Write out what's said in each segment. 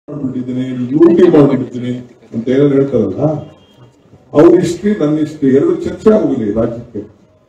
ಮಾಡ್ಬಿಟ್ಟಿದ್ದೀನಿ ಲೂಟಿ ಮಾಡ್ಬಿಟ್ಟಿದ್ದೀನಿ ಅಂತ ಏನೋ ಹೇಳ್ತಾರಲ್ಲ ಅವ್ರ ಹಿಸ್ಟ್ರಿ ನನ್ನ ಹಿಸ್ಟ್ರಿ ಎರಡು ಚರ್ಚೆ ಆಗುದಿಲ್ಲ ಈ ರಾಜ್ಯಕ್ಕೆ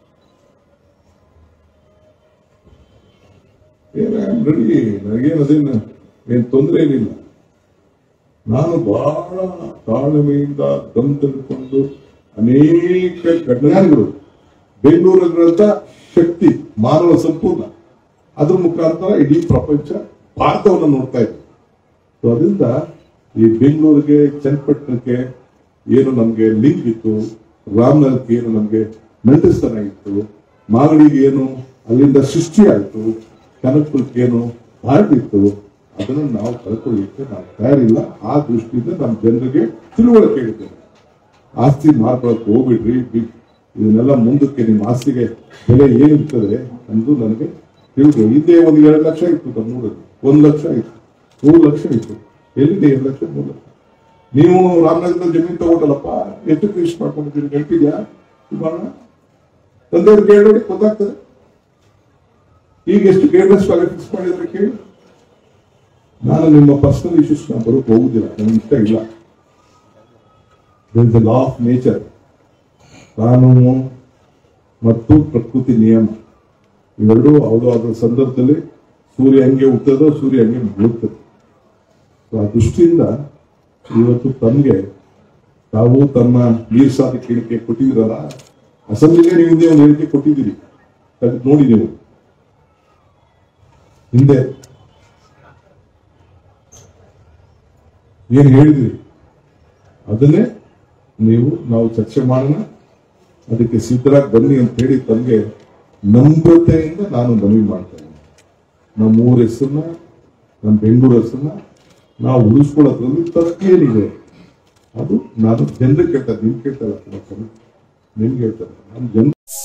ಏನ ರೆಡಿ ನನಗೇನದೇನು ಏನ್ ತೊಂದರೆ ಏನಿಲ್ಲ ನಾನು ಬಹಳ ತಾಳ್ಮೆಯಿಂದ ದಮ್ ತೆಗೆದುಕೊಂಡು ಅನೇಕ ಘಟನೆಗಳು ಬೆಂಗಳೂರಿನಂತ ಶಕ್ತಿ ಮಾನವ ಸಂಪೂರ್ಣ ಅದ್ರ ಮುಖಾಂತರ ಇಡೀ ಪ್ರಪಂಚ ಭಾರತವನ್ನು ನೋಡ್ತಾ ಇದೆ ಸೊ ಅದರಿಂದ ಈ ಬೆಂಗಳೂರಿಗೆ ಚನ್ನಪಟ್ಟಣಕ್ಕೆ ಏನು ನಮ್ಗೆ ಲಿಂಕ್ ಇತ್ತು ರಾಮನಗರಕ್ಕೆ ಏನು ನಮ್ಗೆ ಮೆಂಟಸ್ತನ ಇತ್ತು ಮಾಗಡಿಗೆ ಏನು ಅಲ್ಲಿಂದ ಸೃಷ್ಟಿ ಆಯ್ತು ಕನಕಪುರಕ್ಕೆ ಏನು ಪಾರ್ಟ್ ಇತ್ತು ಅದನ್ನು ನಾವು ಕಳ್ಕೊಳ್ಳಿಕ್ಕೆ ನಾವು ತಯಾರಿಲ್ಲ ಆ ದೃಷ್ಟಿಯಿಂದ ನಮ್ಮ ಜನರಿಗೆ ತಿಳುವಳಿಕೆ ಇರ್ತೇನೆ ಆಸ್ತಿ ಮಾರ್ಕೊಳಕ್ಕೆ ಹೋಗ್ಬಿಡ್ರಿ ಬಿ- ಇದನ್ನೆಲ್ಲ ಮುಂದಕ್ಕೆ ನಿಮ್ಮ ಆಸ್ತಿಗೆ ಬೆಲೆ ಏನಿರ್ತದೆ ಎಂದು ನನಗೆ ತಿಳಿದು ಹಿಂದೆ ಒಂದು ಎರಡು ಲಕ್ಷ ಇತ್ತು ನಮ್ಮೂರಲ್ಲಿ ಒಂದು ಲಕ್ಷ ಇತ್ತು ಮೂರು ಲಕ್ಷ ಇತ್ತು ಎಲ್ಲಿದೆ ಎರಡು ಲಕ್ಷ ಮೂರು ಲಕ್ಷ ನೀವು ರಾಮನಗರದ ಜಮೀನು ತಗೊಂಡಲ್ಲಪ್ಪ ಎಷ್ಟು ಇಷ್ಟು ಮಾಡ್ಕೊಂಡಿದ್ದೀರಿ ನೆನಪಿದ್ಯಾ ಸುಮಾರು ತಂದೆಯವ್ರು ಕೇಳಿ ಗೊತ್ತಾಗ್ತದೆ ಈಗ ಎಷ್ಟು ಕೇರ್ಲೆಸ್ ಆಗಿ ಫಿಕ್ಸ್ ಮಾಡಿದ್ರೆ ಕೇಳಿ ನಾನು ನಿಮ್ಮ ಪರ್ಸನಲ್ ಇಶ್ಯೂಸ್ ನಾನು ಬರೋಕೆ ಹೋಗುದಿಲ್ಲ ನನಗೆ ಇಷ್ಟ ಇಲ್ಲ ದ ಲಾ ಆಫ್ ನೇಚರ್ ಕಾನೂನು ಮತ್ತು ಪ್ರಕೃತಿ ನಿಯಮ ಇವೆರಡೂ ಯಾವುದಾದ್ರೂ ಸಂದರ್ಭದಲ್ಲಿ ಸೂರ್ಯ ಹಂಗೆ ಹುಟ್ಟೋದು ಸೂರ್ಯ ಹಂಗೆ ಬೀಳ್ತದೆ ಸೊ ಆ ದೃಷ್ಟಿಯಿಂದ ಇವತ್ತು ತಮಗೆ ತಾವು ತಮ್ಮ ಮೀರ್ಸಾದ ಕೇಳಿಕೆ ಕೊಟ್ಟಿದ್ದೀರಲ್ಲ ಅಸೆಂಬ್ಲಿಗೆ ನೀವು ಹಿಂದೆ ಒಂದು ಹೇಳಿಕೆ ಕೊಟ್ಟಿದ್ದೀರಿ ತೆಗ್ದು ನೋಡಿ ನೀವು ಹಿಂದೆ ಏನ್ ಹೇಳಿದ್ರಿ ಅದನ್ನೇ ನೀವು ನಾವು ಚರ್ಚೆ ಮಾಡೋಣ ಅದಕ್ಕೆ ಸಿದ್ಧರಾಗಿ ಬನ್ನಿ ಅಂತ ಹೇಳಿ ತಮಗೆ ನಂಬತೆಯಿಂದ ನಾನು ಮನವಿ ಮಾಡ್ತಾ ಇದ್ದೀನಿ ನಮ್ಮ ಊರ ಹೆಸರನ್ನ ನಮ್ಮ ಬೆಂಗಳೂರು ಹೆಸರನ್ನ ನಾವು ಉಳಿಸ್ಕೊಳ್ಳೋದ್ರಲ್ಲಿ ತಪ್ಪೇನಿದೆ ಅದು ನಾನು ಜನರಿಗೆ ಕೇಳ್ತಾ ನಿಮ್ಗೆ ಕೇಳ್ತಾ ಇಲ್ಲ ನಿಮ್ಗೆ ಹೇಳ್ತಾರೆ ನಾನು ಜನ